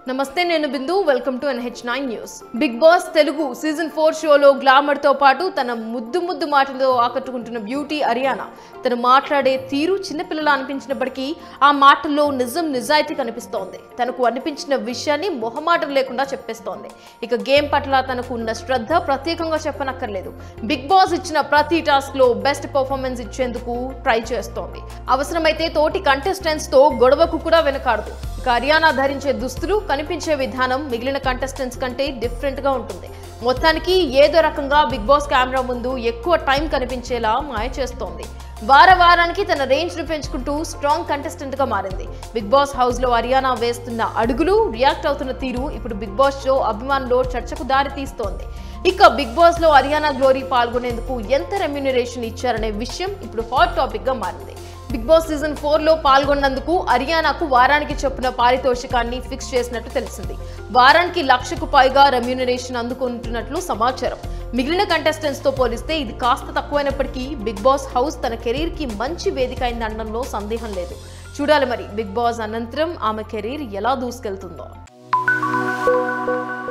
నమస్తే నేను Bindu welcome to NH nine news big boss Telugu season four షోలో గ్లామర్ తో పాటు తన ముద్దు ముద్దు మాటలతో ఆకట్టుకుంటున్న బ్యూటీ అరియానా తను మాట్లాడే తీరు చిన్నపిల్లల అనిపించినప్పటికీ ఆ మాటల్లో నిజం నిజాయితీ కనిపిస్తోంది తనకు అనిపించిన విషయాన్ని మొహమాటం లేకుండా చెప్పేస్తోంది ఇక గేమ్ పట్ల తనకు ఉన్న శ్రద్ధ ప్రత్యేకంగా చెప్పనక్కర్లేదు బిగ్ బాస్ ఇచ్చిన ప్రతి టాస్క్ లో బెస్ట్ పర్ఫార్మెన్స్ ఇచ్చేందుకు ట్రై చేస్తోంది అవసరమైతే తోటి కంటెస్టెంట్స్ తో గొడవకు కూడా వెనకాడదు ఇక హర్యానా ధరించే దుస్తులు కనిపించే విధానం మిగిలిన కంటెస్టెంట్స్ కంటే డిఫరెంట్ గా ఉంటుంది మొత్తానికి ఏదో రకంగా బిగ్ బాస్ కెమెరా ముందు ఎక్కువ టైం కనిపించేలా మాయ చేస్తోంది వార వారానికి తన రేంజ్ ను పెంచుకుంటూ స్ట్రాంగ్ కంటెస్టెంట్ గా మారింది బిగ్ బాస్ హౌస్ లో హర్యానా వేస్తున్న అడుగులు రియాక్ట్ అవుతున్న తీరు ఇప్పుడు బిగ్ బాస్ షో అభిమానులో చర్చకు దారి తీస్తోంది ఇక బిగ్ బాస్ లో హర్యానా గ్లోరీ పాల్గొనేందుకు ఎంత రెమ్యూనరేషన్ ఇచ్చారనే విషయం ఇప్పుడు హాట్ టాపిక్ గా మారింది బిగ్ బాస్ సీజన్ ఫోర్ లో పాల్గొన్నందుకు హర్యానాకు వారానికి చొప్పున పారితోషికాన్ని ఫిక్స్ చేసినట్టు తెలిసింది వారానికి లక్షకు పైగా రెమ్యూనరేషన్ అందుకుంటున్నట్లు సమాచారం మిగిలిన కంటెస్టెంట్స్ తో పోలిస్తే ఇది కాస్త తక్కువైనప్పటికీ బిగ్ బాస్ హౌస్ తన కెరీర్ కి మంచి వేదిక అయిందనడంలో సందేహం లేదు చూడాలి మరి బిగ్ బాస్ అనంతరం ఆమె కెరీర్ ఎలా దూసుకెళ్తుందో